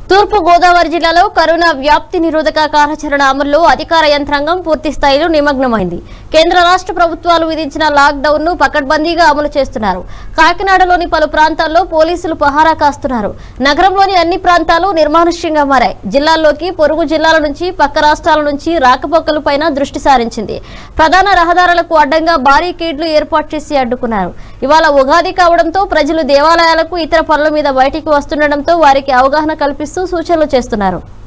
తూర్పు గోదావరి జిల్లాలో కరోనా వ్యాప్తి నిరోధక కార్యాచరణ అమలులో అధికార యంత్రాంగం పూర్తి స్థాయిలో నిమగ్నమైంది కేంద్ర రాష్ట్ర ప్రభుత్వాలు విధించిన లాక్ డౌన్ ను పకడ్బందీగా అమలు చేస్తున్నారు కాకినాడలోని పలు ప్రాంతాల్లో పోలీసులు పహారా కాస్తున్నారు నగరంలోని అన్ని ప్రాంతాలు నిర్మానుష్యంగా మారాయి జిల్లాల్లోకి పొరుగు జిల్లాల నుంచి పక్క రాష్ట్రాల నుంచి రాకపోకలపైన దృష్టి సారించింది ప్రధాన రహదారులకు అడ్డంగా బారికేడ్లు ఏర్పాటు చేసి అడ్డుకున్నారు ఇవాళ ఉగాది కావడంతో ప్రజలు దేవాలయాలకు ఇతర పనుల మీద బయటికి వస్తుండటంతో వారికి అవగాహన కల్పిస్తూ సూచనలు చేస్తున్నారు